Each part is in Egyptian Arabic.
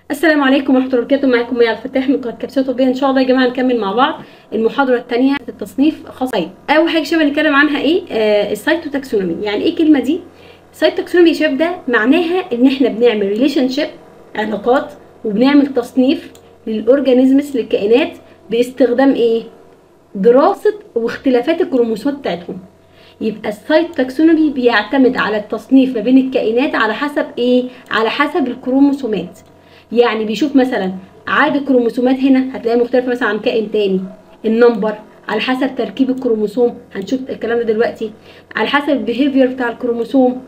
السلام عليكم ورحمه الله وبركاته معاكم ميا الفتاح من قناه كبسوله طبيه ان شاء الله يا جماعه نكمل مع بعض المحاضره الثانيه التصنيف خاص طيب اول حاجه شباب نتكلم عنها ايه آه السايتوتاكسونومي يعني ايه الكلمه دي السايتوتاكسونومي يا شباب ده معناها ان احنا بنعمل ريليشن شيب علاقات وبنعمل تصنيف للاورجانيزمز للكائنات باستخدام ايه دراسه واختلافات الكروموسومات بتاعتهم يبقى السايت تاكسونومي بيعتمد على التصنيف ما بين الكائنات على حسب ايه على حسب الكروموسومات يعني بيشوف مثلا عدد الكروموسومات هنا هتلاقيها مختلفه مثلا عن كائن تاني النمبر على حسب تركيب الكروموسوم هنشوف الكلام ده دلوقتي على حسب البيهيفير بتاع الكروموسوم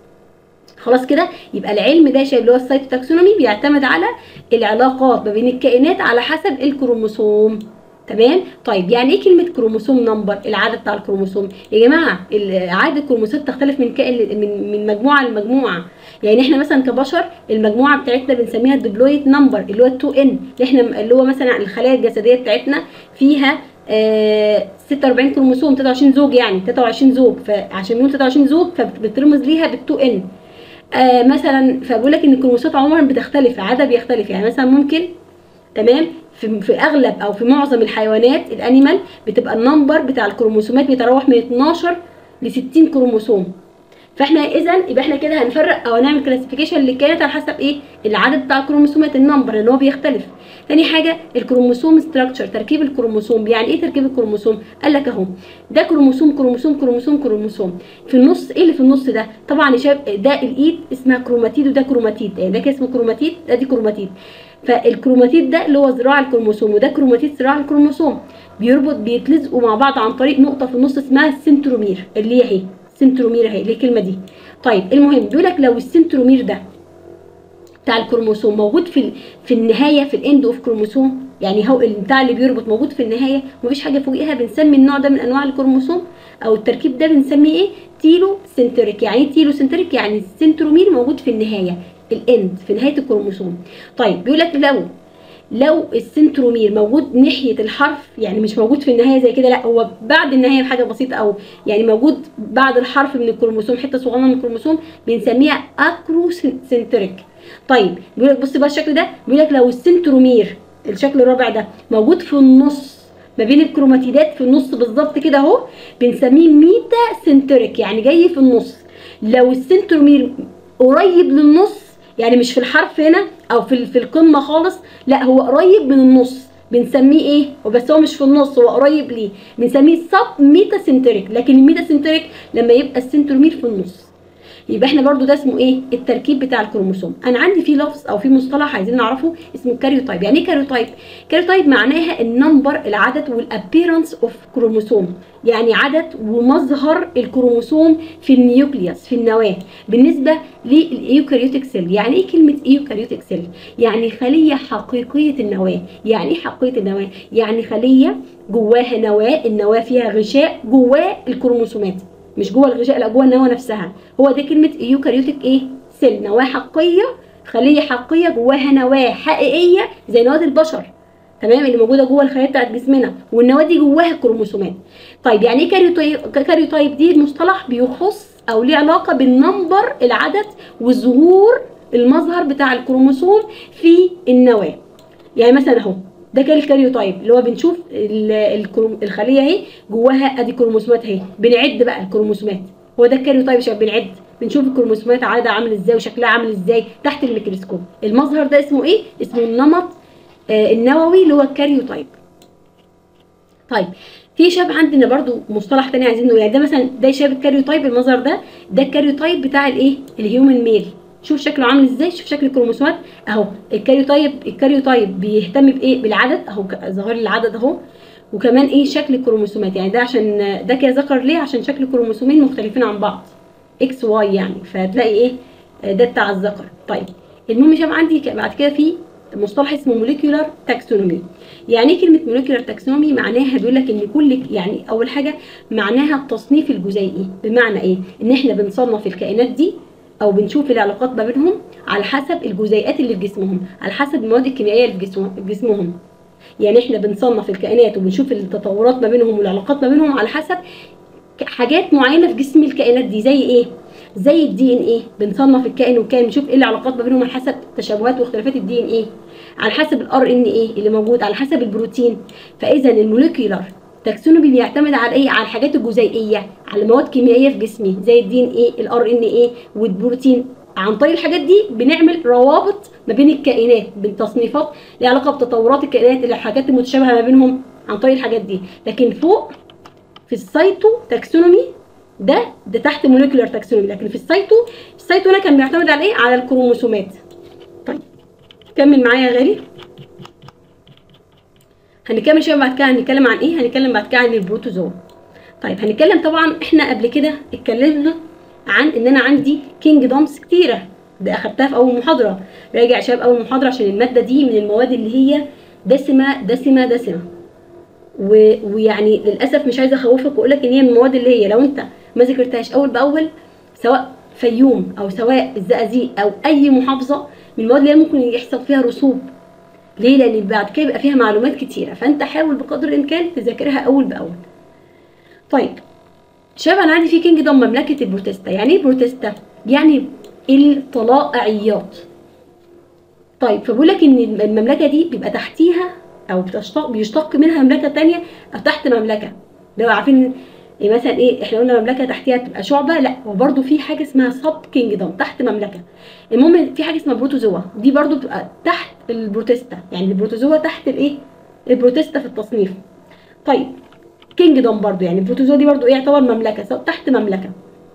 خلاص كده يبقى العلم ده شايف اللي هو السايتوتاكسونومي بيعتمد على العلاقات ما بين الكائنات على حسب الكروموسوم تمام طيب يعني ايه كلمه كروموسوم نمبر العدد بتاع الكروموسوم يا جماعه عدد الكروموسومات تختلف من كائن من من مجموعه لمجموعه يعني احنا مثلا كبشر المجموعه بتاعتنا بنسميها الدبلويد نمبر اللي هو 2 ان اللي احنا اللي هو مثلا الخلايا الجسديه بتاعتنا فيها آه 46 كروموسوم 23 زوج يعني 23 زوج فعشان نقول 23 زوج فبترمز ليها بال 2 ان آه مثلا فبقول لك ان الكروموسومات عموما بتختلف عدد بيختلف يعني مثلا ممكن تمام في, في اغلب او في معظم الحيوانات الانيمال بتبقى النمبر بتاع الكروموسومات بيتراوح من 12 ل 60 كروموسوم فاحنا اذا يبقى احنا كده هنفرق او هنعمل كلاسيفيكيشن للكائنات على حسب ايه العدد بتاع الكروموسومات النمبر لان هو بيختلف تاني حاجه الكروموسوم ستراكشر تركيب الكروموسوم يعني ايه تركيب الكروموسوم قال لك اهو ده كروموسوم كروموسوم كروموسوم كروموسوم في النص ايه اللي في النص ده طبعا يا شباب ده الايد اسمها كروماتيد وده كروماتيد يعني ده كده اسمه كروماتيد ده دي كروماتيد فالكروماتيد ده اللي هو ذراع الكروموسوم وده كروماتيد ذراع الكروموسوم بيربط بيتلزقوا مع بعض عن طريق نقطه في النص اسمها السنترومير اللي هي اهي سنترومير اهي اللي الكلمه دي طيب المهم بيقول لك لو السنترومير ده بتاع الكروموسوم موجود في في النهايه في الاند اوف كروموسوم يعني هو بتاع اللي بيربط موجود في النهايه مفيش حاجه فوقيها بنسمي النوع ده من انواع الكروموسوم او التركيب ده بنسميه ايه تيلو سنتريك يعني ايه تيلو سنتريك يعني السنترومير موجود في النهايه الاند في نهايه الكروموسوم طيب بيقول لك لو لو السنترومير موجود ناحيه الحرف يعني مش موجود في النهايه زي كده لا هو بعد النهايه بحاجه بسيطه او يعني موجود بعد الحرف من الكروموسوم حته صغيره من الكروموسوم بنسميها اكروسنتريك طيب بيقول لك بص بقى الشكل ده بيقول لك لو السنترومير الشكل الرابع ده موجود في النص ما بين الكروماتيدات في النص بالظبط كده اهو بنسميه ميتا سنتريك يعني جاي في النص لو السنترومير قريب للنص يعني مش في الحرف هنا او في في القمه خالص لا هو قريب من النص بنسميه ايه وبس هو مش في النص هو قريب ليه بنسميه سب ميتا سنتريك لكن الميتا سنتريك لما يبقى السنترومير في النص يبقى احنا برضو ده اسمه ايه التركيب بتاع الكروموسوم انا عندي في لفظ او في مصطلح عايزين نعرفه اسمه كاريوتايب يعني ايه كاريوتايب كاريوتايب معناها النمبر العدد والابيرنس اوف كروموسوم يعني عدد ومظهر الكروموسوم في النيوكليوس في النواه بالنسبه للايوكاريوتيك سيل يعني ايه كلمه ايوكاريوتيك سيل يعني خليه حقيقيه النواه يعني ايه حقيقيه النواه يعني خليه جواها نواه النواه فيها غشاء جواه الكروموسومات مش جوه الغشاء لا جوه النواه نفسها هو ده كلمه ايوكاريوتيك ايه سيل نواه حقيقيه خليه حقيقيه جواها نواه حقيقيه زي نواه البشر تمام اللي موجوده جوه الخلايا بتاعت جسمنا والنواه دي جواها كروموسومات طيب يعني ايه كاريوتايب كاريوتايب دي مصطلح بيخص او ليه علاقه بالنمبر العدد والظهور المظهر بتاع الكروموسوم في النواه يعني مثلا اهو ده كده الكاريوتايب اللي هو بنشوف الخليه اهي جواها ادي كروموسومات اهي بنعد بقى الكروموسومات هو ده الكاريوتايب شباب بنعد بنشوف الكروموسومات عددها عامل ازاي وشكلها عامل ازاي تحت الميكروسكوب المظهر ده اسمه ايه اسمه النمط آه النووي اللي هو الكاريوتايب طيب في شاب عندنا برضو مصطلح تاني عايزين نقول يعني ده مثلا ده شاب الكاريوتايب المظهر ده ده الكاريوتايب بتاع الايه الهيومن ميل شوف شكله عامل ازاي شوف شكل الكروموسومات اهو الكاريوتايب الكاريوتايب بيهتم بايه بالعدد اهو ظاهر لي العدد اهو وكمان ايه شكل الكروموسومات يعني ده عشان ده كده ذكر ليه عشان شكل الكروموسومين مختلفين عن بعض اكس واي يعني فتلاقي ايه ده بتاع الذكر طيب المهم شاف عندي بعد كده في مصطلح اسمه موليكيولار تاكسونومي يعني ايه كلمه موليكيولار تاكسونومي معناها بيقول لك ان كل يعني اول حاجه معناها التصنيف الجزيئي بمعنى ايه ان احنا بنصنف الكائنات دي او بنشوف العلاقات ما بينهم على حسب الجزيئات اللي في جسمهم على حسب المواد الكيميائيه اللي في جسمهم يعني احنا بنصنف الكائنات وبنشوف التطورات ما بينهم والعلاقات ما بينهم على حسب حاجات معينه في جسم الكائنات دي زي ايه زي الدي ان ايه بنصنف الكائن والكائن نشوف ايه العلاقات ما بينهم على حسب تشابهات واختلافات الدي ان ايه على حسب الار ان ايه اللي موجود على حسب البروتين فاذا الموليكيولار تاكسونومي بيعتمد على ايه على الحاجات الجزيئيه على مواد كيميائيه في جسمي زي الدي ان ايه الار ان ايه والبروتين عن طريق الحاجات دي بنعمل روابط ما بين الكائنات بين تصنيفات ليها علاقه بتطورات الكائنات الحاجات المتشابهه ما بينهم عن طريق الحاجات دي لكن فوق في السايتو تاكسونومي ده ده تحت موليكولار تاكسونومي لكن في السايتو السايتو هنا كان بيعتمد على ايه على الكروموسومات طيب كمل معايا يا غالي هنكمل شويه بعد كده هنتكلم عن ايه هنتكلم بعد كده عن البروتوزوا طيب هنتكلم طبعا احنا قبل كده اتكلمنا عن ان انا عندي كينجدومز كتيره ده اخدتها في اول محاضره راجع شباب اول محاضره عشان الماده دي من المواد اللي هي دسمه دسمه دسمه و... ويعني للاسف مش عايزه اخوفك واقول لك ان هي من المواد اللي هي لو انت ما ذاكرتهاش اول باول سواء فيوم او سواء الزقازيق او اي محافظه من المواد اللي هي ممكن يحصل فيها رسوب ليه لان بعد كده يبقى فيها معلومات كتيره فانت حاول بقدر الامكان تذاكرها اول باول طيب شباب انا عندي في كينجدوم مملكه البروتستا يعني ايه بروتستا يعني الطلائعيات طيب فبقول لك ان المملكه دي بيبقى تحتيها او بتشتق بيشتق منها مملكه تانية او تحت مملكه لو عارفين إيه مثلا ايه احنا قلنا مملكه تحتيها تبقى شعبه لا وبرده في حاجه اسمها سب كينجدوم تحت مملكه المهم في حاجه اسمها بروتوزوا دي برده بتبقى تحت البروتستا يعني البروتوزوا تحت الايه البروتستا في التصنيف طيب كينجدوم برضو يعني البروتوزوا دي برضو ايه يعتبر مملكه سواء تحت مملكه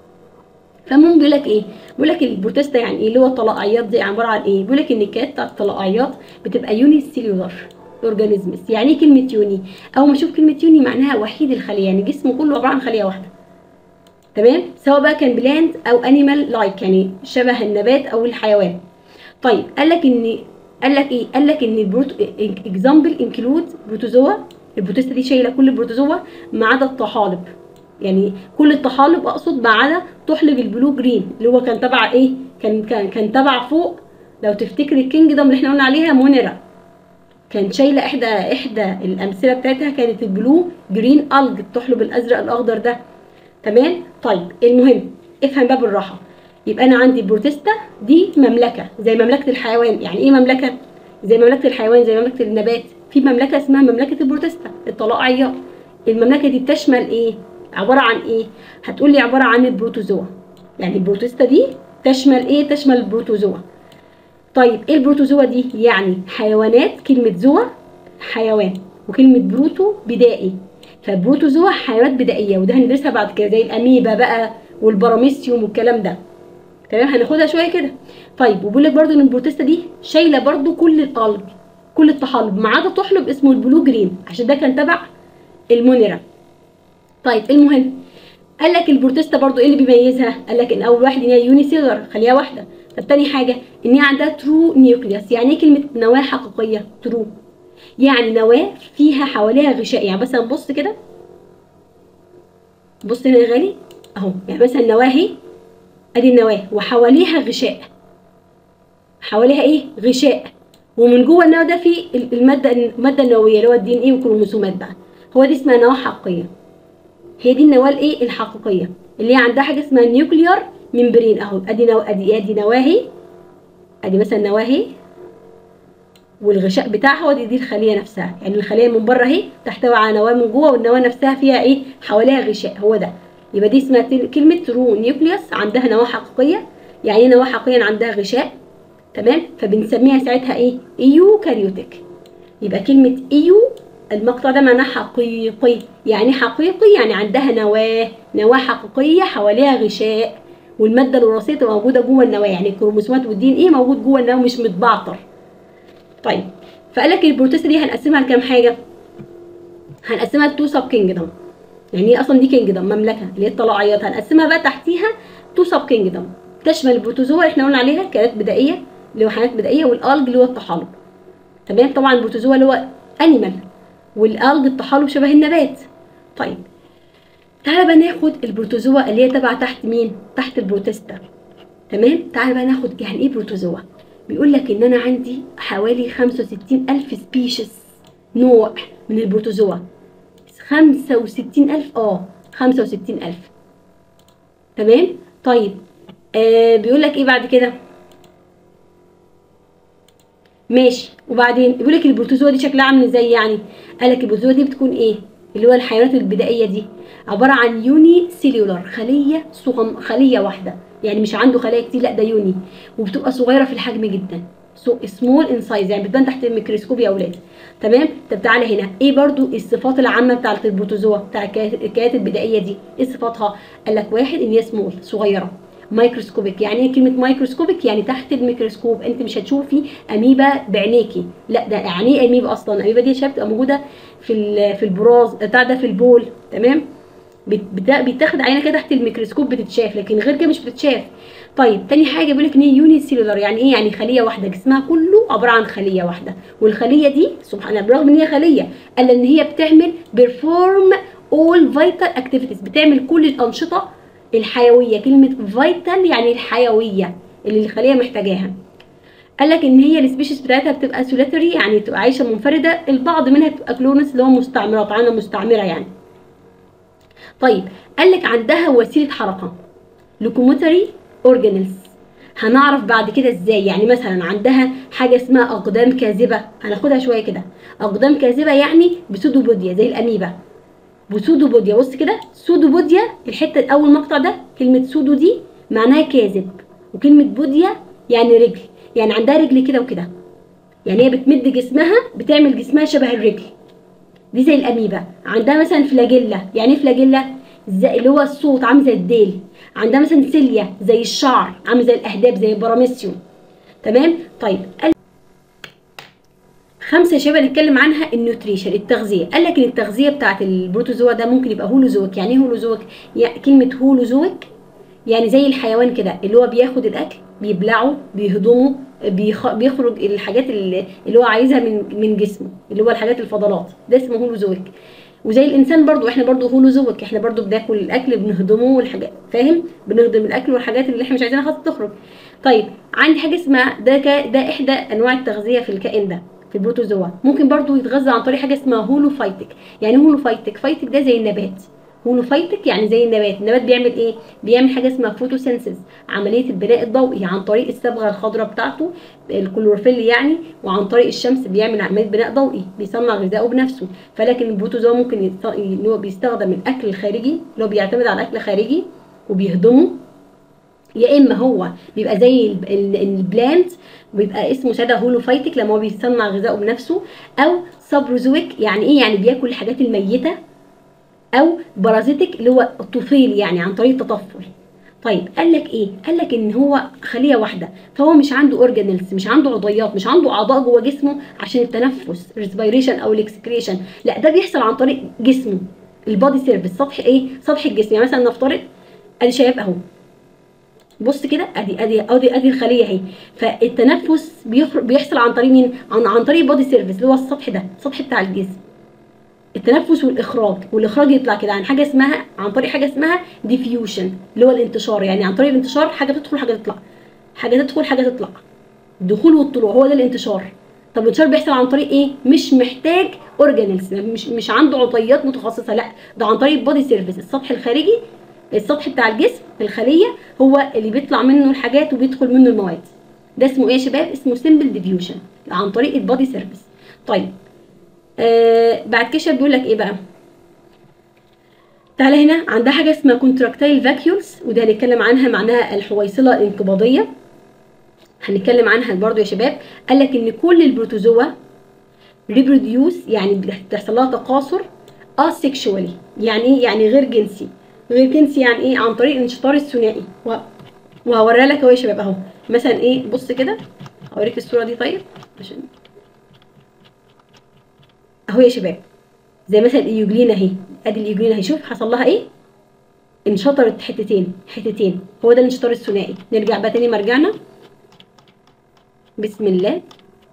فالمهم بيقول لك ايه بيقول لك البروتستا يعني ايه اللي هو الطلائعيات دي عباره عن ايه بيقول لك ان الكائنات بتاعت الطلائعيات بتبقى يوني سيلولار اورجانيزمز يعني ايه كلمه يوني اول ما اشوف كلمه يوني معناها وحيد الخليه يعني جسمه كله عباره عن خليه واحده تمام سواء بقى كان بلاند او انيمال لايك يعني شبه النبات او الحيوان طيب قال لك ان قال لك ايه قال لك ان البروتو اكزامبل انكلود بروتوزوا البروتيستا دي شايله كل البروتوزوا ما عدا الطحالب يعني كل الطحالب اقصد ما عدا طحلب البلو جرين اللي هو كان تبع ايه كان كان كان تبع فوق لو تفتكر الكينجدم اللي احنا قلنا عليها مونيرا كان شايله احدى احدى الامثله بتاعتها كانت البلو جرين الج الطحلب الازرق الاخضر ده تمام طيب المهم افهم بقى بالراحه يبقى انا عندي البروتيستا دي مملكه زي مملكه الحيوان يعني ايه مملكه زي مملكه الحيوان زي مملكه النبات في مملكه اسمها مملكه البروتيستا الطلائعيات المملكه دي بتشمل ايه عباره عن ايه هتقول لي عباره عن البروتوزوا يعني البروتيستا دي تشمل ايه تشمل البروتوزوا طيب ايه البروتوزوا دي يعني حيوانات كلمه زوا حيوان وكلمه بروتو بدائي فالبروتوزوا حيوانات بدائيه وده هندرسها بعد كده زي الاميبا بقى والبراميسيوم والكلام ده تمام هناخدها شويه كده طيب وبيقول لك برده ان البروتيستا دي شايله برده كل الالج كل الطحالب ما عدا طحلب اسمه البلو جرين عشان ده كان تبع المونيرا طيب المهم قال لك البروتيستا برضو ايه اللي بيميزها قال لك ان اول واحد ان هي يوني سيلر خليها واحده طب تاني حاجه ان هي عندها ترو نيوكليوس يعني ايه كلمه نواه حقيقيه ترو يعني نواه فيها حواليها غشاء يعني مثلا بص كده بص هنا يا غالي اهو يعني مثلا النواه اهي ادي النواه وحواليها غشاء حواليها ايه غشاء ومن جوه النواه ده في الماده الماده النوويه اللي هو الدي ان ايه والكروموسومات بقى هو دي اسمها نواه حقيقيه هي دي النواه الايه الحقيقيه اللي هي عندها حاجه اسمها نيوكليار ممبرين اهو ادي نو... ادي ادي نواهي ادي مثلا نواهي والغشاء بتاعها ودي دي الخليه نفسها يعني الخليه من بره اهي تحتوي على نواه من جوه والنواه نفسها فيها ايه حواليها غشاء هو ده يبقى دي اسمها كلمه ترو نيوكليوس عندها نواه حقيقيه يعني نواه حقيقيه عندها غشاء تمام فبنسميها ساعتها ايه ايو كاريوتيك يبقى كلمه ايو المقطع ده معناه حقيقي يعني حقيقي يعني عندها نواه نواه حقيقيه حواليها غشاء والماده الوراثيه تبقى موجوده جوه النواه يعني الكروموسومات والدين ايه موجود جوه النواه مش متبعتر طيب فقال لك البروتيستا دي هنقسمها لكام حاجه هنقسمها لتو سب كينجدم يعني ايه اصلا دي كينجدم مملكه اللي هي الطلائعيات هنقسمها بقى تحتيها تو سب كينجدم تشمل البروتوزوا احنا قلنا عليها كائنات بدائيه اللي هو حيوانات بدائيه والالج اللي هو الطحالب تمام طبعا البروتوزوا اللي هو انيمال والالج الطحالب شبه النبات طيب تعالى بقى ناخد البروتوزوا اللي هي تبع تحت مين تحت البروتيستا تمام تعالى بقى ناخد يعني ايه بروتوزوا بيقول لك ان انا عندي حوالي 65 الف سبيشيز نوع من البروتوزوا 65 الف اه 65 الف تمام طيب آه بيقول لك ايه بعد كده ماشي وبعدين بيقول لك البروتوزوا دي شكلها عامل ازاي يعني قال لك البروتوزوا دي بتكون ايه اللي هو الحيوانات البدائيه دي عباره عن يوني سيلولار خليه صغم خليه واحده يعني مش عنده خلايا كتير لا ده يوني وبتبقى صغيره في الحجم جدا سو سمول ان سايز يعني بتبان تحت الميكروسكوب يا اولاد تمام طب تعالى هنا ايه برضو الصفات العامه بتاعه البروتوزوا بتاع الكائنات البدائيه دي ايه صفاتها قال لك واحد ان هي سمول صغيره مايكروسكوبيك يعني ايه كلمه مايكروسكوبيك يعني تحت الميكروسكوب انت مش هتشوفي اميبا بعينيكي لا ده يعني ايه اميبا اصلا الاميبا دي شبه بتبقى موجوده في في البراز بتاع ده في البول تمام بيتاخد عينه كده تحت الميكروسكوب بتتشاف لكن غير كده مش بتتشاف طيب تاني حاجه بيقول لك ان هي يوني سيلولار يعني ايه يعني خليه واحده جسمها كله عباره عن خليه واحده والخليه دي سبحان الله برغم ان هي خليه قال ان هي بتعمل بيرفورم اول فيتال اكتيفيتيز بتعمل كل الانشطه الحيويه كلمه فيتال يعني الحيويه اللي الخليه محتاجاها قال لك ان هي السبيشيز بتاعتها بتبقى سوليتري يعني بتبقى عايشه منفرده البعض منها بتبقى كلونس اللي هو مستعمرات عينه مستعمره يعني طيب قال لك عندها وسيله حركه لوكوموتري اورجانيلز هنعرف بعد كده ازاي يعني مثلا عندها حاجه اسمها اقدام كاذبه هناخدها شويه كده اقدام كاذبه يعني بسودوبوديا زي الاميبا بسودوبوديا بص كده سودوبوديا الحته اول مقطع ده كلمه سودو دي معناها كاذب وكلمه بوديا يعني رجل يعني عندها رجل كده وكده يعني هي بتمد جسمها بتعمل جسمها شبه الرجل دي زي الاميبا عندها مثلا فلاجيلا يعني ايه فلاجيلا زي اللي هو الصوت عامل زي الديل عندها مثلا سيليا زي الشعر عامل زي الاهداب زي البراميسيوم تمام طيب خمسه شبه نتكلم عنها النيوتريشن التغذيه قال لك ان التغذيه بتاعت البروتوزوا ده ممكن يبقى هولوزويك يعني ايه هولوزويك يعني كلمه هولوزويك يعني زي الحيوان كده اللي هو بياخد الاكل بيبلعه بيهضمه بيخ... بيخرج الحاجات اللي, اللي هو عايزها من من جسمه اللي هو الحاجات الفضلات ده اسمه هولوزويك وزي الانسان برضو احنا برضو هولوزويك احنا برضو بناكل الاكل بنهضمه والحاجات فاهم بنهضم الاكل والحاجات اللي احنا مش عايزينها خلاص تخرج طيب عندي حاجه اسمها ده ك... ده احدى انواع التغذيه في الكائن ده في البروتوزوا ممكن برضو يتغذى عن طريق حاجه اسمها هولوفايتك يعني هولوفايتك فايتك ده زي النبات هولوفايتك يعني زي النبات النبات بيعمل ايه بيعمل حاجه اسمها فوتوسينسيس عمليه البناء الضوئي عن طريق الصبغه الخضراء بتاعته الكلوروفيل يعني وعن طريق الشمس بيعمل عمليه بناء ضوئي بيصنع غذائه بنفسه فلكن البروتوزوا ممكن ان هو بيستخدم الاكل الخارجي اللي هو بيعتمد على الاكل الخارجي وبيهضمه يا اما هو بيبقى زي البلانت بيبقى اسمه ساده هولوفايتك لما هو بيصنع غذائه بنفسه او سابروزويك يعني ايه يعني بياكل الحاجات الميته او بارازيتك اللي هو الطفيل يعني عن طريق التطفل طيب قال لك ايه قال لك ان هو خليه واحده فهو مش عنده اورجانيلز مش عنده عضيات مش عنده اعضاء جوه جسمه عشان التنفس ريسبيريشن او الاكسكريشن لا ده بيحصل عن طريق جسمه البادي سيرفيس سطح ايه سطح الجسم يعني مثلا نفترض ادي شايف اهو بص كده ادي ادي ادي ادي الخليه اهي فالتنفس بيحصل عن طريق مين عن, عن طريق البادي سيرفيس اللي هو السطح ده السطح بتاع الجسم التنفس والاخراج والاخراج يطلع كده عن حاجه اسمها عن طريق حاجه اسمها ديفيوشن اللي هو الانتشار يعني عن طريق الانتشار حاجه تدخل حاجه تطلع حاجه تدخل حاجه تطلع الدخول والطلوع هو ده الانتشار طب الانتشار بيحصل عن طريق ايه مش محتاج اورجانيلز مش مش عنده عطيات متخصصه لا ده عن طريق البادي سيرفيس السطح الخارجي السطح بتاع الجسم الخليه هو اللي بيطلع منه الحاجات وبيدخل منه المواد ده اسمه ايه يا شباب اسمه سيمبل ديفيوشن عن طريق البادي سيرفيس طيب آه بعد كده بيقول لك ايه بقى تعالى هنا عندها حاجه اسمها كونتراكتايل فاكيولز وده هنتكلم عنها معناها الحويصله الانقباضيه هنتكلم عنها برضو يا شباب قال لك ان كل البروتوزوا ريبروديوس يعني بتحصل لها تقاصر اسexually يعني ايه يعني غير جنسي غير جنسي يعني ايه عن طريق الانشطار الثنائي وهوريها لك اهو يا شباب اهو مثلا ايه بص كده هوريك الصوره دي طيب عشان اهو يا شباب زي مثلا اليوجلين اهي ادي اليوجلين اهي شوف حصل لها ايه انشطرت حتتين حتتين هو ده الانشطار الثنائي نرجع بقى تاني مرجعنا بسم الله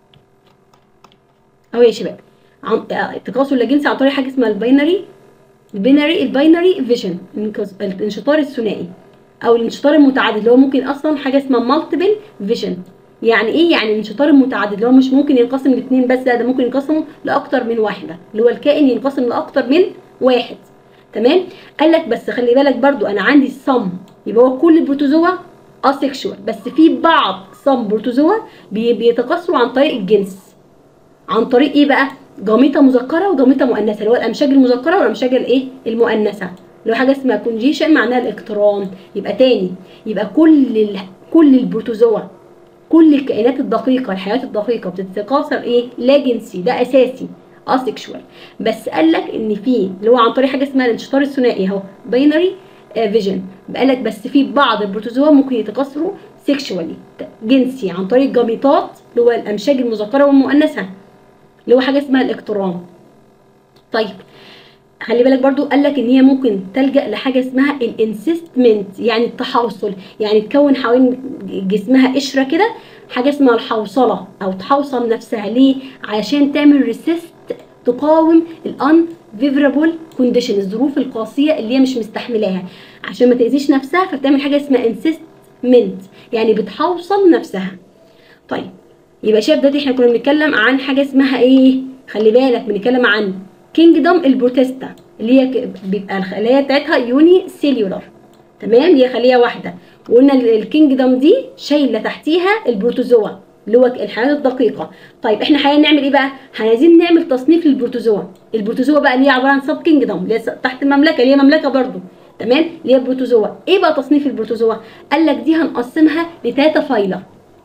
اهو يا شباب التكاثر اللاجنسي عن طريق حاجه اسمها الباينري البينري الباينري فيجن الانشطار الثنائي او الانشطار المتعدد اللي هو ممكن اصلا حاجه اسمها مالتيبل فيجن يعني ايه يعني الانشطار المتعدد اللي هو مش ممكن ينقسم لاثنين بس لا ده ممكن ينقسموا لاكتر من واحده اللي هو الكائن ينقسم لاكتر من واحد تمام قال لك بس خلي بالك برضو انا عندي الصم يبقى هو كل البروتوزوا اسexual بس في بعض سم بروتوزوا بي- بيتكاثروا عن طريق الجنس عن طريق ايه بقى جاميتا مذكره وجاميتا مؤنثه اللي هو الامشاج المذكره والامشاج الايه المؤنثه اللي هو حاجه اسمها كونجيشن معناها الاقتران يبقى تاني يبقى كل ال... كل البروتوزوا كل الكائنات الدقيقه الحيوانات الدقيقه بتتكاثر ايه لا جنسي ده اساسي اسexual بس قال لك ان في اللي هو عن طريق حاجه اسمها الانشطار الثنائي اهو باينري فيجن قال لك بس في بعض البروتوزوا ممكن يتكاثروا سيكشوالي جنسي عن طريق جاميتات اللي هو الامشاج المذكره والمؤنثه اللي هو حاجه اسمها الاقتران طيب خلي بالك برضو قال لك ان هي ممكن تلجا لحاجه اسمها الانسيستمنت يعني التحوصل يعني تكون حوالين جسمها قشره كده حاجه اسمها الحوصله او تحوصل نفسها ليه عشان تعمل ريسيست تقاوم الان فيفرابل كونديشن الظروف القاسيه اللي هي مش مستحملاها عشان ما تاذيش نفسها فبتعمل حاجه اسمها انسيستمنت يعني بتحوصل نفسها طيب يبقى شايف دلوقتي احنا كنا بنتكلم عن حاجه اسمها ايه خلي بالك بنتكلم عن كينجدوم البروتيستا اللي هي ك- بيبقى الخلايا بتاعتها يوني سيلولار تمام اللي هي خليه واحده وقلنا ال- الكينجدوم دي شايله تحتيها البروتوزوا اللي هو الحيوانات الدقيقه طيب احنا حاليا نعمل ايه بقى عايزين نعمل تصنيف للبروتوزوا البروتوزوا بقى اللي هي عباره عن سب كينجدوم اللي هي س- تحت المملكه اللي هي مملكه برضو تمام اللي هي البروتوزوا ايه بقى تصنيف البروتوزوا قال لك دي هنقسمها لثلاثه فايلر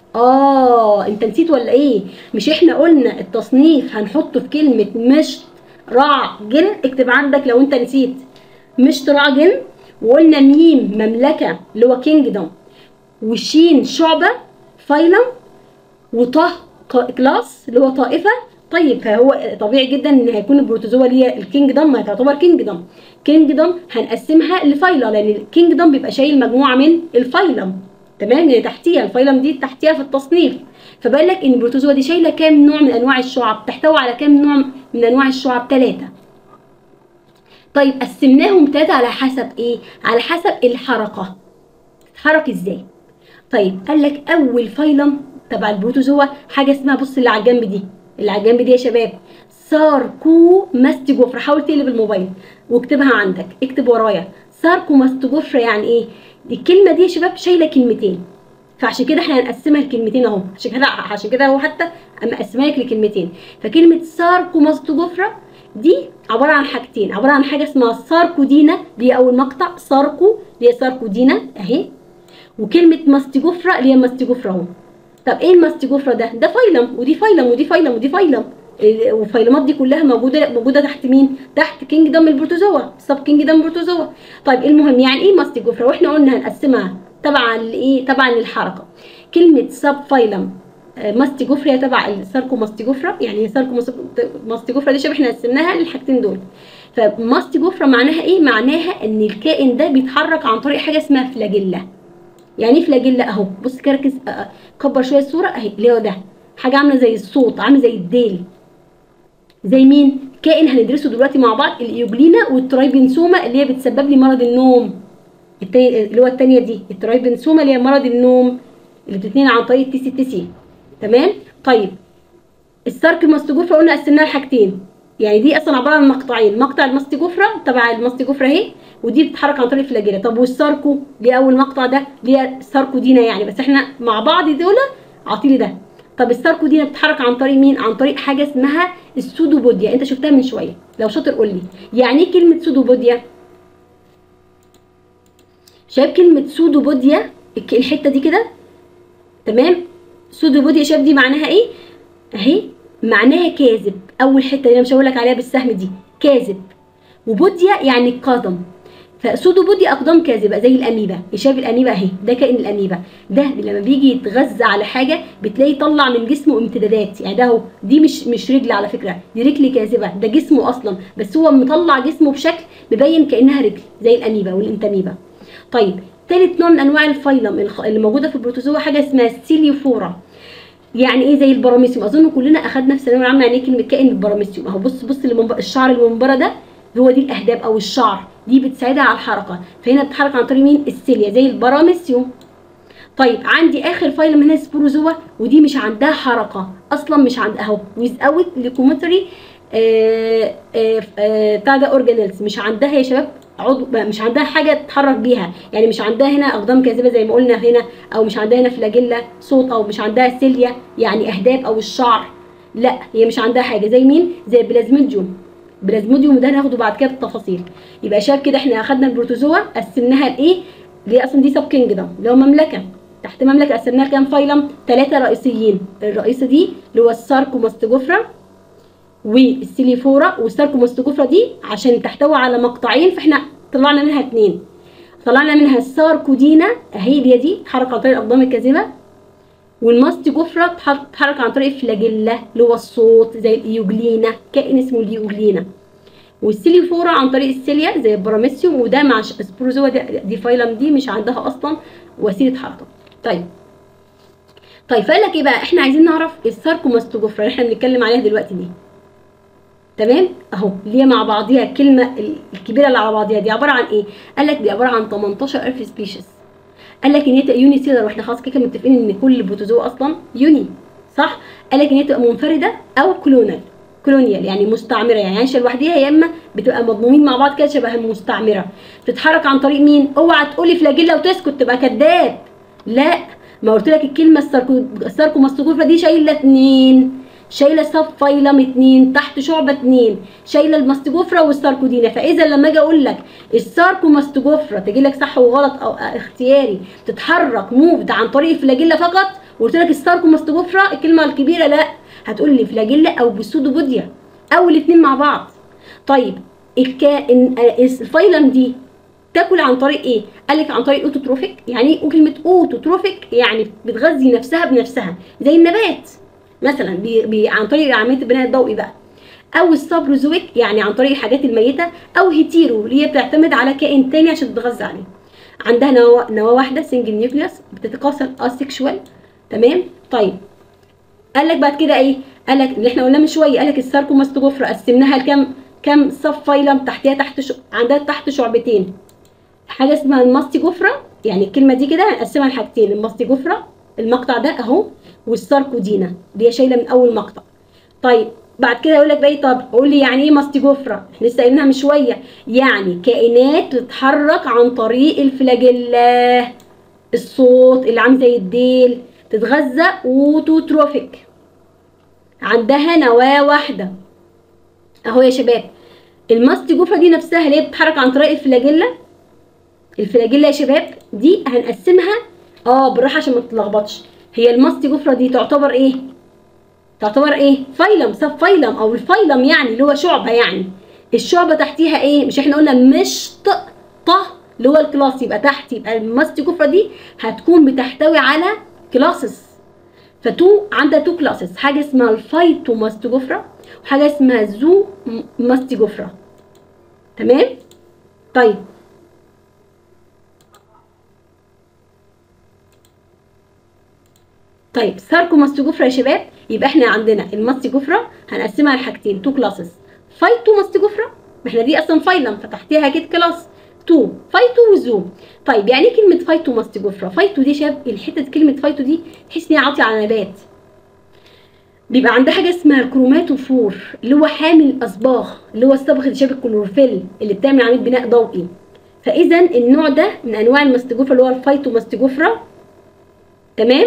اه انت نسيت ولا ايه مش احنا قلنا التصنيف هنحطه في كلمه مش رع جن اكتب عندك لو انت نسيت مش رع جن وقلنا ميم مملكه اللي هو كينجدوم وشين شعبه فايلم وطه ق- كلاس اللي هو طائفه طيب فهو طبيعي جدا ان هيكون البروتوزوا اللي هي الكينجدم ما تعتبر كينجدم كينجدم هنقسمها لفايلة لان الكينجدم بيبقى شايل مجموعه من الفايلم تمام اللي تحتيها الفايلم دي تحتيها في التصنيف فبقول لك ان البروتوزوا دي شايله كام نوع من انواع الشعب تحتوي على كام نوع من انواع الشعب ثلاثه طيب قسمناهم ثلاثه على حسب ايه على حسب الحركه تتحرك ازاي طيب قال لك اول فايلم تبع البروتوزوا حاجه اسمها بص اللي على الجنب دي اللي على الجنب دي يا شباب ساركو ماستيجوفرا حاول تقلب الموبايل واكتبها عندك اكتب ورايا ساركو ماستيجوفرا يعني ايه الكلمه دي يا شباب شايله كلمتين فعشان كده احنا هنقسمها لكلمتين اهو عشان كده عشان كده هو حتى اما قسمها لك لكلمتين فكلمه ساركو ماستيجوفرا دي عباره عن حاجتين عباره عن حاجه اسمها ساركودينا دي اول مقطع ساركو اللي هي ساركودينا اهي وكلمه ماستيجوفرا اللي هي ماستيجوفرا اهو طب ايه الماستيجوفرا ده ده فايلم ودي فايلم ودي فايلم ودي فايلم ال- والفايلمات دي كلها موجوده موجوده تحت مين تحت كينجدم البروتوزوا سب كينجدم بروتوزوا طيب المهم يعني ايه ماستيجوفرا واحنا قلنا هنقسمها تبعا لايه تبعا للحركه كلمه سب فايلم آه، ماستيجوفرا هي تبع الساركو ماستيجوفرا يعني ساركو ماستيجوفرا دي شبه احنا قسمناها للحاجتين دول فماستيجوفرا معناها ايه معناها ان الكائن ده بيتحرك عن طريق حاجه اسمها فلاجيلا يعني ايه فلاجيلا اهو بص كده ركز أ- أ- كبر شويه الصوره اهي اللي هو ده حاجه عامله زي الصوت عامله زي الديل زي مين كائن هندرسه دلوقتي مع بعض الايوجلينا والترايبنسوما اللي هي بتسبب لي مرض النوم التاني اللي هو التانية دي الترايبنسوما اللي هي مرض النوم اللي بتتنقل عن طريق التي سي تي سي تمام طيب السارك الماستيجوفرا قلنا قسمناها لحاجتين يعني دي اصلا عباره عن مقطعين مقطع الماستيجوفرا تبع الماستيجوفرا اهي ودي بتتحرك عن طريق الفلاجيلا طب والساركو دي اول مقطع ده اللي هي الساركو دينا يعني بس احنا مع بعض دول عاطيلي ده طب الساركو دينا بتتحرك عن طريق مين عن طريق حاجه اسمها السودوبوديا انت شفتها من شويه لو شاطر قول لي يعني ايه كلمه سودوبوديا شايف كلمه سودوبوديا الك- الحته دي كده تمام سودوبوديا شايف دي معناها ايه اهي معناها كاذب اول حته اللي انا مش هقول لك عليها بالسهم دي كاذب وبوديا يعني القدم فسودو بودي اقدام كاذبه زي الاميبا شايف الاميبا اهي ده كائن الاميبا ده لما بيجي يتغذى على حاجه بتلاقي يطلع من جسمه امتدادات يعني ده اهو دي مش مش رجل على فكره دي رجل كاذبه ده جسمه اصلا بس هو مطلع جسمه بشكل مبين كانها رجل زي الاميبا والانتاميبا طيب ثالث نوع من انواع الفايلم الخ- اللي موجوده في البروتوزوا حاجه اسمها السيليوفورا يعني ايه زي البراميسيوم اظن كلنا اخدنا في الثانويه العامه يعني ايه كلمه كائن البراميسيوم اهو بص بص المنب... الشعر المنبره ده هو دي الاهداب او الشعر دي بتساعدها على الحركه فهنا بتتحرك عن طريق مين السيليا زي البراميسيوم طيب عندي اخر فايلم هنا سبوروزوا ودي مش عندها حركه اصلا مش عندها اهو ويز اوت ليكومتري بتاع ده اورجانيلز مش عندها يا شباب عضو مش عندها حاجه تتحرك بيها يعني مش عندها هنا اقدام كاذبه زي ما قلنا هنا او مش عندها هنا فلاجيلا صوت او مش عندها سيليا يعني اهداب او الشعر لا هي مش عندها حاجه زي مين زي البلازميديوم بلازموديوم ده هناخده بعد كده بالتفاصيل يبقى شايف كده احنا اخدنا البروتوزوا قسمناها لايه اللي هي اصلا دي سب كينجدم اللي هو مملكه تحت مملكه قسمناها لكام فايلم ثلاثه رئيسيين الرئيسه دي اللي هو الساركوماستجوفرا والسيليفورا والساركوماستجوفرا دي عشان تحتوي على مقطعين فاحنا طلعنا منها اثنين طلعنا منها الساركودينا اهي دي دي تتحرك عن طريق الاقدام الكاذبه والماستجوفرا بتتحرك عن طريق الفلاجيلا اللي هو الصوت زي الايوجلينا كائن اسمه الايوجلينا والسيليفورا عن طريق السيليا زي البراميسيوم وده مع سبروزوا دي, دي فايلم دي مش عندها اصلا وسيله حركه طيب طيب فقال لك ايه بقى احنا عايزين نعرف الساركوماستوجوفرا اللي احنا بنتكلم عليها دلوقتي دي تمام اهو اللي هي مع بعضيها الكلمه الكبيره اللي على بعضيها دي عباره عن ايه قال لك دي عباره عن 18000 سبيشيز قال لك ان هي تبقى يوني سيلر واحنا خلاص كده متفقين ان كل بروتوزوا اصلا يوني صح قال لك ان هي تبقى منفرده او كلونال كولونيال يعني مستعمره يعني عايشه لوحديها يا اما بتبقى مضمومين مع بعض كده شبه المستعمره بتتحرك عن طريق مين اوعى تقولي فلاجيلا وتسكت تبقى كذاب لا ما قلت لك الكلمه الساركو الساركوماستوجوفرا دي شايله اتنين شايله سب فايلم اتنين تحت شعبه اتنين شايله الماستجوفرا والساركودينا فاذا لما اجي اقول لك الساركوماستجوفرا تجي لك صح وغلط او اختياري تتحرك موفد عن طريق الفلاجيلا فقط وقلت لك الساركوماستجوفرا الكلمه الكبيره لا هتقول لي فلاجيلا او بسودوبوديا او الاثنين مع بعض طيب الكائن الفايلم دي تاكل عن طريق ايه؟ قال لك عن طريق اوتوتروفيك يعني ايه كلمه اوتوتروفيك يعني بتغذي نفسها بنفسها زي النبات مثلا بي بي عن طريق عمليه البناء الضوئي بقى او السابروزويك يعني عن طريق الحاجات الميته او هيتيرو اللي هي بتعتمد على كائن تاني عشان تتغذى عليه عندها نواه نواه واحده سنجل نيوكليوس بتتكاثر اسكشوال تمام طيب قال لك بعد كده ايه قال لك اللي احنا قلناه من شويه قال لك الساركوماستوجوفرا قسمناها لكام كام سب فايلم تحتها تحت شو... عندها تحت شعبتين حاجه اسمها الماستيجوفرا يعني الكلمه دي كده هنقسمها لحاجتين الماستيجوفرا المقطع ده اهو والساركودينا اللي هي شايله من اول مقطع طيب بعد كده يقول لك بقى طب قول لي يعني ايه ماستيجوفرا احنا لسه قايلينها من شويه يعني كائنات بتتحرك عن طريق الفلاجيلا الصوت اللي عامل زي الديل تتغذى اوتوتروفيك عندها نواه واحده اهو يا شباب الماستيجوفرا دي نفسها اللي هي بتتحرك عن طريق الفلاجيلا الفلاجيلا يا شباب دي هنقسمها اه بالراحه عشان ما تتلخبطش هي الماستيجوفرا دي تعتبر ايه تعتبر ايه فايلم سب فايلم او الفايلم يعني اللي هو شعبه يعني الشعبه تحتيها ايه مش احنا قلنا مش ط ط اللي هو الكلاس يبقى تحت يبقى الماستيجوفرا دي هتكون بتحتوي على كلاسز فتو عندها تو كلاسز حاجه اسمها الفايتو ماستيجوفرا وحاجه اسمها زو ماستيجوفرا تمام طيب طيب ساركوماستيجوفرا يا شباب يبقى احنا عندنا الماستيجوفرا هنقسمها لحاجتين تو كلاسز فايتو ماستيجوفرا ما احنا دي اصلا فايلم فتحتيها اكيد كلاس تو فايتو وزو طيب يعني ايه كلمه فايتو ماستيجوفرا فايتو دي شاب الحته كلمه فايتو دي تحس ان هي عاطيه على نبات بيبقى عندها حاجه اسمها الكروماتوفور اللي هو حامل اصباغ اللي هو الصبغ اللي شبه الكلوروفيل اللي بتعمل عمليه بناء ضوئي فاذا النوع ده من انواع الماستيجوفرا اللي هو الفايتو ماستيجوفرا تمام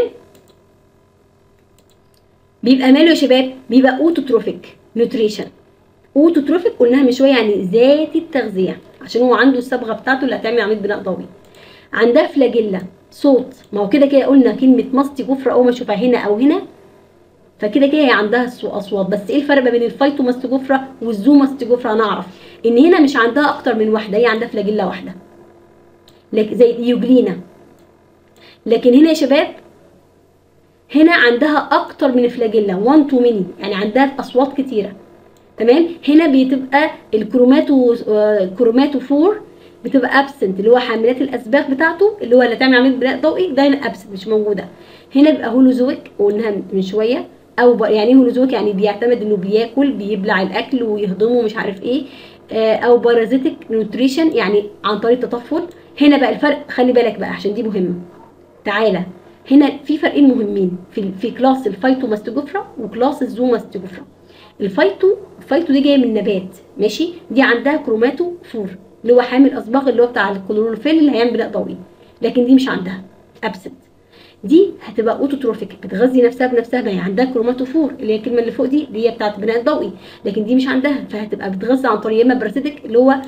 بيبقى ماله يا شباب بيبقى اوتوتروفيك نوتريشن اوتوتروفيك قلناها من شويه يعني ذات التغذيه عشان هو عنده الصبغه بتاعته اللي هتعمل عمليه بناء ضوئي عندها فلاجيلا صوت ما هو كده كده قلنا كلمه ماستي جفره اول ما اشوفها هنا او هنا فكده كده هي عندها اصوات بس ايه الفرق ما بين الفايتو ماستيجوفرا والزو ماستيجوفرا هنعرف ان هنا مش عندها اكتر من واحده هي عندها فلاجيلا واحده لكن زي اليوجلينا لكن هنا يا شباب هنا عندها اكتر من فلاجيلا 1 تو ميني يعني عندها اصوات كتيره تمام هنا بتبقى الكروماتو الكروماتوفور بتبقى ابسنت اللي هو حاملات الاسباغ بتاعته اللي هو اللي تعمل عمليه بناء ضوئي ده هنا ابسنت مش موجوده هنا بيبقى هولوزويك قلناها من شويه او يعني ايه هولوزويك يعني بيعتمد انه بياكل بيبلع الاكل ويهضمه مش عارف ايه آه او بارازيتك نوتريشن يعني عن طريق التطفل هنا بقى الفرق خلي بالك بقى عشان دي مهمه تعالى هنا في فرقين مهمين في في كلاس الفايتو ماستيجوفرا وكلاس الزو ماستيجوفرا الفايتو الفايتو دي جايه من نبات ماشي دي عندها كروماتو فور اللي هو حامل اصباغ اللي هو بتاع الكلوروفيل اللي هيعمل بناء ضوئي لكن دي مش عندها ابسنت دي هتبقى اوتوتروفيك بتغذي نفسها بنفسها ما هي عندها كروماتوفور اللي هي الكلمه اللي فوق دي اللي هي بتاعت البناء الضوئي لكن دي مش عندها فهتبقى بتغذى عن طريق يا اما براسيتك اللي هو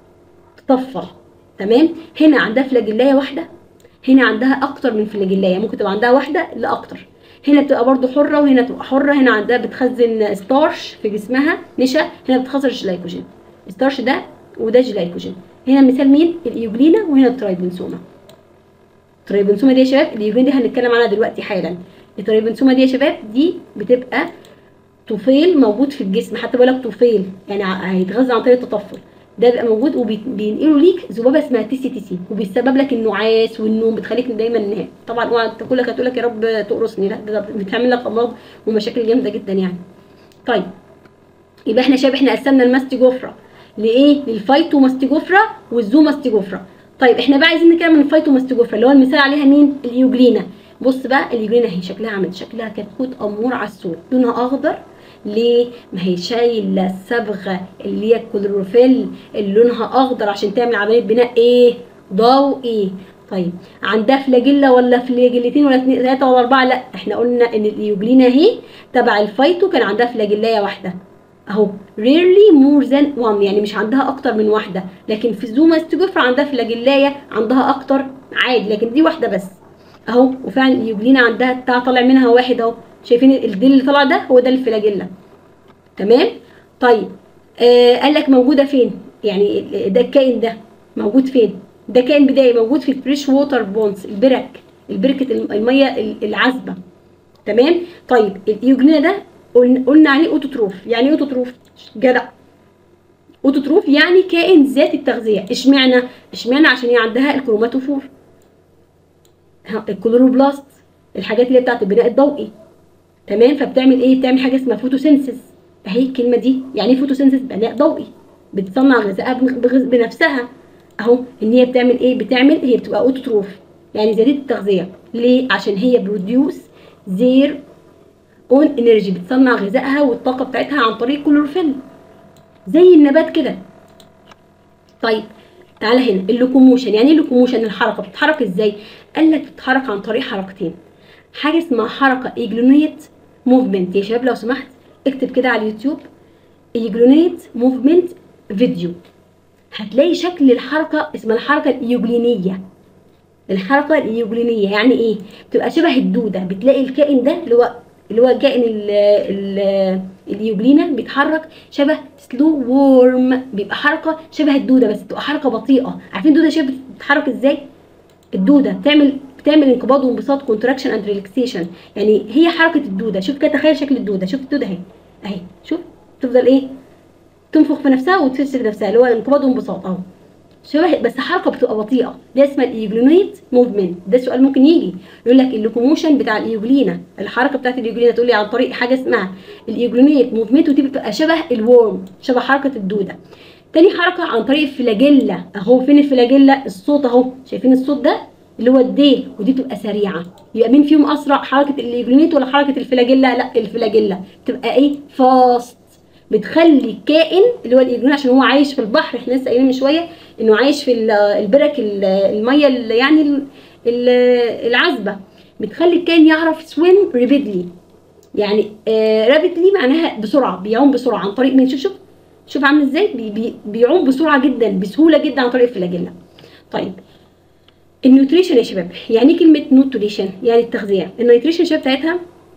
تطفل تمام هنا عندها فلاجيلايه واحده هنا عندها اكتر من فلاجيلايه ممكن تبقى عندها واحده لا اكتر هنا بتبقى برضو حره وهنا تبقى حره هنا عندها بتخزن ستارش في جسمها نشا هنا بتخزن جلايكوجين ستارش ده وده جلايكوجين هنا مثال مين الايوجلينا وهنا الترايبنسوما الترايبنسوما دي يا شباب الايوجلين دي هنتكلم عنها دلوقتي حالا الترايبنسوما دي يا شباب دي بتبقى طفيل موجود في الجسم حتى بقول لك طفيل يعني هيتغذى عن طريق التطفل ده بيبقى موجود وبينقلوا ليك ذبابه اسمها تي سي تي سي وبيسبب لك النعاس والنوم بتخليك دايما نام طبعا اوعى تقول لك هتقول لك يا رب تقرصني لا ده بتعمل لك امراض ومشاكل جامده جدا يعني طيب يبقى احنا شباب احنا قسمنا الماستيجوفرا لايه للفايتوماستيجوفرا والزوماستيجوفرا طيب احنا بقى عايزين نتكلم عن الفايتوماستيجوفرا اللي هو المثال عليها مين الايوجلينا بص بقى الايوجلينا اهي شكلها عامل شكلها كتكوت امور على السور لونها اخضر ليه؟ ما هي شايله الصبغه اللي هي الكلوروفيل اللي لونها اخضر عشان تعمل عمليه بناء ايه؟ ضوئي طيب عندها فلاجيلا ولا فلاجيلتين ولا اثنين ثلاثه ولا اربعه؟ لا احنا قلنا ان الايوجلينا اهي تبع الفايتو كان عندها فلاجيلايه واحده اهو rarely more than one يعني مش عندها اكتر من واحده لكن في الزوما ستيجوفرا عندها فلاجيلايه عندها اكتر عادي لكن دي واحده بس اهو وفعلا اليوجلينا عندها بتاع طالع منها واحد اهو شايفين الديل اللي طالع ده هو ده الفلاجيلا تمام طيب آه قال لك موجوده فين يعني ده الكائن ده موجود فين ده كائن بدائي موجود في الفريش ووتر بونز البرك البركه الميه العذبه تمام طيب اليوجلينا ده قلنا عليه اوتوتروف يعني ايه اوتوتروف جدع اوتوتروف يعني كائن ذات التغذيه اشمعنى اشمعنى عشان هي عندها الكروماتوفور الكلوروبلاست الحاجات اللي هي بتاعت البناء الضوئي تمام فبتعمل ايه بتعمل حاجه اسمها فوتوسينسيس اهي الكلمه دي يعني ايه فوتوسينسيس بناء ضوئي بتصنع غذائها بنفسها اهو ان هي بتعمل ايه بتعمل هي بتبقى اوتوتروف يعني ذاتيه التغذيه ليه عشان هي بروديوس زير اون انرجي بتصنع غذائها والطاقه بتاعتها عن طريق كلوروفيل زي النبات كده طيب تعالى هنا اللوكوموشن يعني ايه اللوكوموشن الحركه بتتحرك ازاي قال لك بتتحرك عن طريق حركتين حاجه اسمها حركه ايجلونيت موفمنت يا شباب لو سمحت اكتب كده على اليوتيوب ايجلونيت موفمنت فيديو هتلاقي شكل الحركه اسمها الحركه الايوجلينيه الحركه الايوجلينيه يعني ايه بتبقى شبه الدوده بتلاقي الكائن ده اللي هو اللي هو كائن اليوجلينا بيتحرك شبه سلو وورم بيبقى حركه شبه الدوده بس بتبقى حركه بطيئه عارفين الدوده شبه بتتحرك ازاي الدوده بتعمل بتعمل انقباض وانبساط كونتراكشن اند ريلاكسيشن يعني هي حركه الدوده شوف كده تخيل شكل الدوده شوف الدوده اهي اهي شوف تفضل ايه تنفخ في نفسها وتفسد نفسها اللي هو انقباض وانبساط اهو شبه بس حركه بتبقى بطيئه ده اسمها الايجلونيت موفمنت ده سؤال ممكن يجي يقول لك اللوكوموشن بتاع الايجلينا الحركه بتاعت الايجلينا تقول لي عن طريق حاجه اسمها الايجلونيت موفمنت ودي بتبقى شبه الورم شبه حركه الدوده تاني حركه عن طريق الفلاجيلا اهو فين الفلاجيلا الصوت اهو شايفين الصوت ده اللي هو الديل ودي تبقى سريعه يبقى مين فيهم اسرع حركه الايجلونيت ولا حركه الفلاجيلا لا الفلاجيلا تبقى ايه فاست بتخلي الكائن اللي هو الايجلون عشان هو عايش في البحر احنا لسه قايلين من شويه انه عايش في البرك الميه يعني العذبه بتخلي الكائن يعرف سويم ريبيدلي يعني رابيدلي معناها بسرعه بيعوم بسرعه عن طريق مين شوف شوف شوف عامل ازاي بي بي بيعوم بسرعه جدا بسهوله جدا عن طريق الفلاجيلا طيب النيوتريشن يا شباب يعني ايه كلمه نوتريشن يعني التغذيه النيوتريشن يا شباب بتاعتها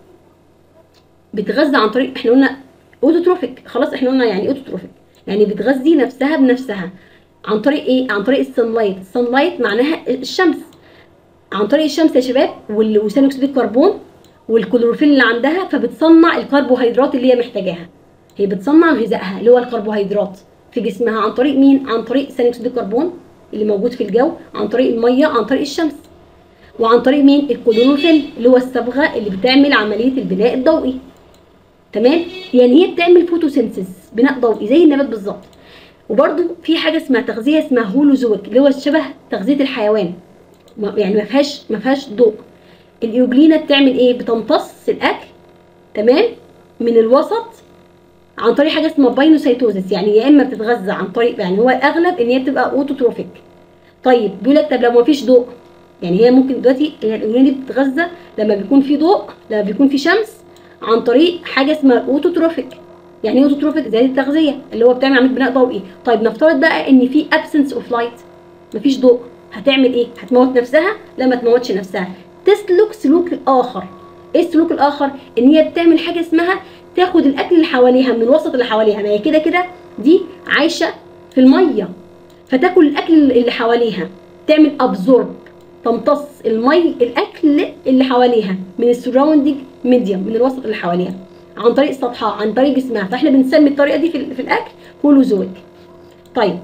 بتغذى عن طريق احنا قلنا اوتوتروفيك خلاص احنا قلنا يعني اوتوتروفيك يعني بتغذي نفسها بنفسها عن طريق ايه عن طريق السنلايت السنلايت معناها الشمس عن طريق الشمس يا شباب وثاني اكسيد الكربون والكلوروفيل اللي عندها فبتصنع الكربوهيدرات اللي هي محتاجاها هي بتصنع غذائها اللي هو الكربوهيدرات في جسمها عن طريق مين عن طريق ثاني اكسيد الكربون اللي موجود في الجو عن طريق الميه عن طريق الشمس وعن طريق مين الكلوروفيل اللي هو الصبغه اللي بتعمل عمليه البناء الضوئي تمام يعني هي بتعمل فوتوسينثيز بناء ضوئي زي النبات بالظبط وبرده في حاجه اسمها تغذيه اسمها هولوزويك اللي هو شبه تغذيه الحيوان يعني ما فيهاش ما فيهاش ضوء الايوجلينا بتعمل ايه بتمتص الاكل تمام من الوسط عن طريق حاجه اسمها باينوسيتوزيس يعني يا اما بتتغذى عن طريق يعني هو اغلب ان هي بتبقى اوتوتروفيك طيب بيقول لك طب لو ما فيش ضوء يعني هي ممكن دلوقتي هي الاورجانيزم دي بتتغذى لما بيكون في ضوء لما بيكون في شمس عن طريق حاجه اسمها الاوتوتروفيك يعني ايه اوتوتروفيك زي التغذيه اللي هو بتعمل عمليه بناء ضوئي طيب نفترض بقى ان في ابسنس اوف لايت مفيش ضوء هتعمل ايه هتموت نفسها لا ما تموتش نفسها تسلك سلوك اخر ايه السلوك الاخر ان هي بتعمل حاجه اسمها تاخد الاكل اللي حواليها من الوسط اللي حواليها ما هي كده كده دي عايشه في الميه فتاكل الاكل اللي حواليها تعمل ابزورب تمتص المي الاكل اللي حواليها من السراوندنج ميديوم من الوسط اللي حواليها عن طريق سطحها عن طريق جسمها فاحنا بنسمي الطريقه دي في, في الاكل هولوزويك طيب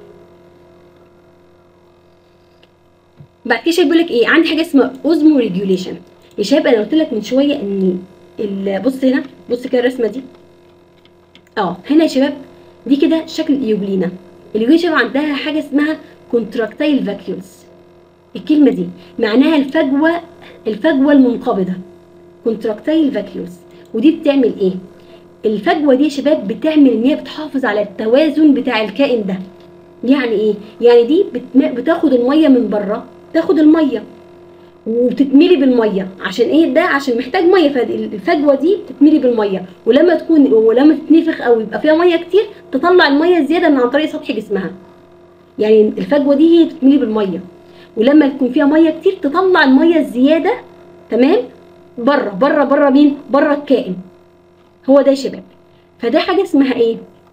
بعد كده شايف بيقول لك ايه عندي حاجه اسمها اوزمو ريجوليشن يا شباب انا قلت لك من شويه ان ال- بص هنا بص كده الرسمه دي اه هنا يا شباب دي كده شكل الايوجلينا الايوجلينا شباب عندها حاجه اسمها كونتراكتايل فاكيولز الكلمه دي معناها الفجوه الفجوه المنقبضه كونتراكتايل فاكيولز ودي بتعمل ايه الفجوه دي يا شباب بتعمل ان هي بتحافظ على التوازن بتاع الكائن ده يعني ايه يعني دي بت- بتاخد الميه من بره تاخد الميه وبتتملي بالميه عشان ايه ده عشان محتاج ميه فالفجوه دي بتتملي بالميه ولما تكون ولما تتنفخ او يبقى فيها ميه كتير تطلع الميه الزياده من عن طريق سطح جسمها يعني الفجوه دي هي بتتملي بالميه ولما يكون فيها ميه كتير تطلع الميه الزياده تمام بره بره بره مين بره الكائن هو ده يا شباب فده حاجه اسمها ايه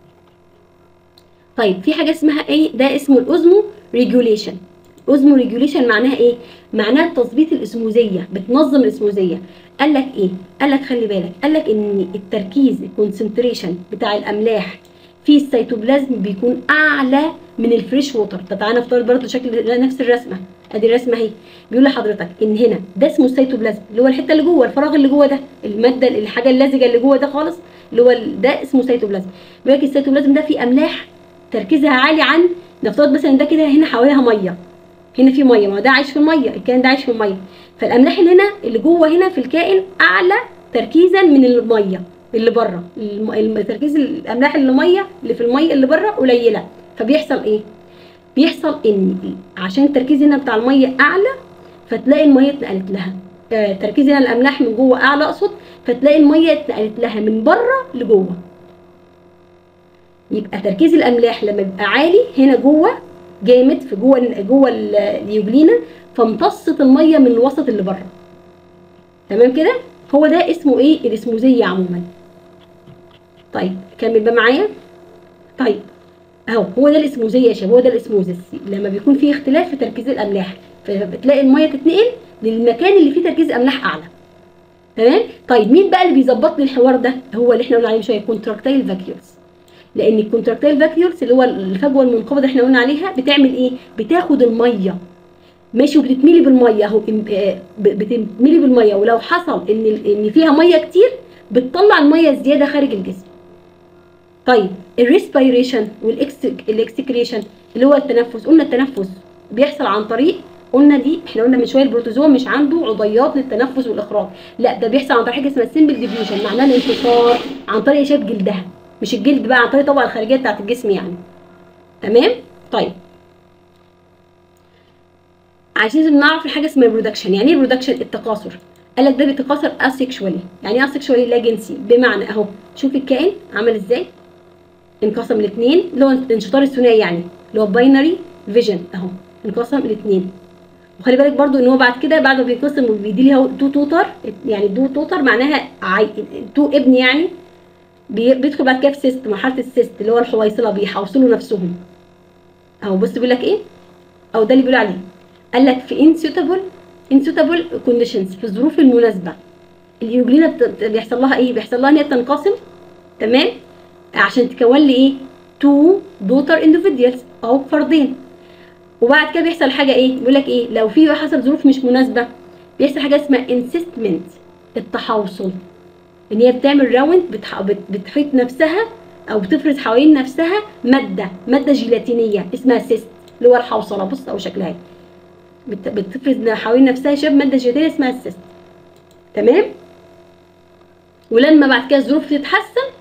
طيب في حاجه اسمها ايه ده اسمه الاوزمو ريجوليشن اوزمو ريجوليشن معناها ايه معناها تظبيط الاسموزيه بتنظم الاسموزيه قال لك ايه قال لك خلي بالك قال لك ان التركيز الكونسنتريشن بتاع الاملاح في السيتوبلازم بيكون اعلى من الفريش ووتر طب تعالى نفترض برضه شكل نفس الرسمه ادي الرسمه اهي بيقول لحضرتك ان هنا ده اسمه السيتوبلازم اللي هو الحته اللي جوه الفراغ اللي جوه ده الماده الحاجه اللزجه اللي جوه ده خالص اللي هو ال- ده اسمه سيتوبلازم بيقول لك السيتوبلازم ده فيه املاح تركيزها عالي عن نفترض مثلا ده كده هنا حواليها ميه هنا في ميه ما هو ده عايش في الميه الكائن ده عايش في الميه فالاملاح اللي هنا اللي جوه هنا في الكائن اعلى تركيزا من الميه اللي بره الم- الم- تركيز الاملاح اللي ميه اللي في الميه اللي بره قليله فبيحصل ايه بيحصل ان عشان التركيز هنا بتاع الميه اعلى فتلاقي الميه اتنقلت لها آه، تركيز هنا الاملاح من جوه اعلى اقصد فتلاقي الميه اتنقلت لها من بره لجوه يبقى تركيز الاملاح لما بيبقى عالي هنا جوه جامد في جوه جوه ال- اليوجلينا فامتصت الميه من الوسط اللي بره تمام كده هو ده اسمه ايه الاسموزيه عموما طيب كمل بقى معايا طيب اهو هو ده الاسموزيه يا شباب هو ده الاسموزس لما بيكون في اختلاف في تركيز الاملاح فبتلاقي الميه تتنقل للمكان اللي فيه تركيز املاح اعلى تمام طيب مين بقى اللي بيظبط لي الحوار ده هو اللي احنا قلنا عليه من شويه كونتراكتايل فاكيولز لان الكونتراكتايل فاكيولز اللي هو الفجوه المنقبضه اللي احنا قلنا عليها بتعمل ايه بتاخد الميه ماشي وبتتملي بالميه اهو إم- آه، ب- بتتملي بالميه ولو حصل ان ال- ان فيها ميه كتير بتطلع الميه الزياده خارج الجسم طيب الريسبيريشن والاكسكريشن اللي هو التنفس قلنا التنفس بيحصل عن طريق قلنا دي احنا قلنا من شويه البروتوزوا مش عنده عضيات للتنفس والاخراج لا ده بيحصل عن طريق حاجه اسمها سيمبل ديفيوجن معناها الانتصار عن طريق شاف جلدها مش الجلد بقى عن طريق الطبقه الخارجيه بتاعت الجسم يعني تمام طيب عايزين نعرف حاجه اسمها البرودكشن يعني ايه البرودكشن التكاثر قال لك ده بيتكاثر اسexually يعني ايه اسexually لا جنسي بمعنى اهو شوف الكائن عمل ازاي انقسم لاثنين اللي هو الانشطار الثنائي يعني اللي هو باينري فيجن اهو انقسم لاثنين وخلي بالك برضو ان هو بعد كده بعد ما بينقسم وبيدي لي تو توتر يعني دو توتر معناها عي... تو ابن يعني بي... بيدخل بعد كده في سيست مرحله السيست اللي هو الحويصله بيحوصلوا نفسهم اهو بص بيقول لك ايه او ده اللي بيقول عليه قال لك في انسوتابل انسوتابل كونديشنز في الظروف المناسبه اليوجلينا بت... بيحصل لها ايه بيحصل لها ان هي تنقسم تمام عشان تكون لي ايه تو دوتر individuals او فردين وبعد كده بيحصل حاجه ايه بيقول لك ايه لو في حصل ظروف مش مناسبه بيحصل حاجه اسمها انسيستمنت التحوصل ان هي بتعمل راوند بتح... بت... بتحيط نفسها او بتفرز حوالين نفسها ماده ماده جيلاتينيه اسمها سيست اللي هو الحوصله بص او شكلها بت... بتفرز حوالين نفسها شاب ماده جيلاتينيه اسمها السيست تمام ولما بعد كده الظروف تتحسن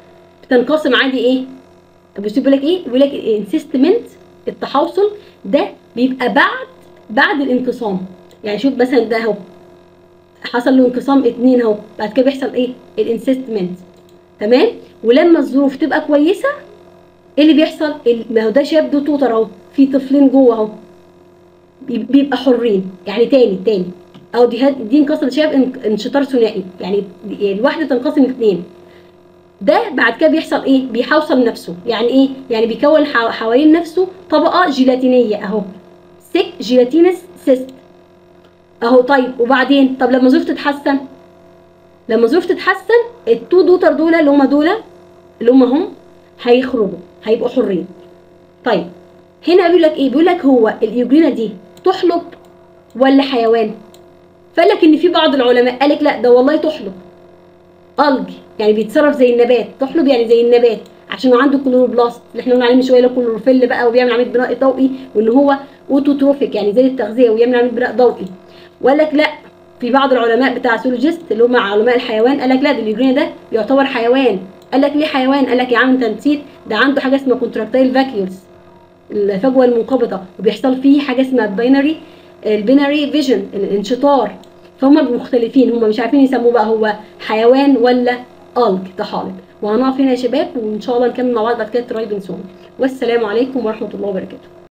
بتنقسم عادي ايه بص بيقول لك ايه بيقول لك الانسيستمنت التحوصل ده بيبقى بعد بعد الانقسام يعني شوف مثلا ده اهو حصل له انقسام اتنين اهو بعد كده بيحصل ايه الانسيستمنت تمام ولما الظروف تبقى كويسه ايه اللي بيحصل ال- ما هو ده شاب ده توتر اهو في طفلين جوه اهو بيب- بيبقى حرين يعني تاني تاني او دي هاد- دي انقسم شاب ان- انشطار ثنائي يعني دي- الواحده تنقسم اتنين ده بعد كده بيحصل ايه بيحوصل نفسه يعني ايه يعني بيكون حو- حوالين نفسه طبقه جيلاتينيه اهو سيك جيلاتينس سيست اهو طيب وبعدين طب لما الظروف تتحسن لما الظروف تتحسن التو دوتر دول اللي هم دول اللي هم هم هيخرجوا هيبقوا حرين طيب هنا بيقول لك ايه بيقول لك هو الايوجرينا دي تحلب ولا حيوان فقال لك ان في بعض العلماء قال لك لا ده والله تحلب الج يعني بيتصرف زي النبات تحلب يعني زي النبات عشان هو عنده كلوروبلاست اللي احنا قلنا عليه من شويه اللي هو كلوروفيل بقى وبيعمل عمليه بناء ضوئي وان هو اوتوتروفيك يعني زي التغذيه ويعمل عمليه بناء ضوئي وقال لك لا في بعض العلماء بتاع سولوجيست اللي هم علماء الحيوان قال لك لا ده اليوجرينا ده يعتبر حيوان قال لك ليه حيوان قال لك يا عم انت نسيت ده عنده حاجه اسمها كونتراكتايل فاكيولز الفجوه المنقبضه وبيحصل فيه حاجه اسمها باينري البينري فيجن الانشطار فهم مختلفين هم مش عارفين يسموه بقى هو حيوان ولا الج طحالب وهنقف هنا يا شباب وان شاء الله نكمل مع بعض بعد كده الترايبنسون والسلام عليكم ورحمه الله وبركاته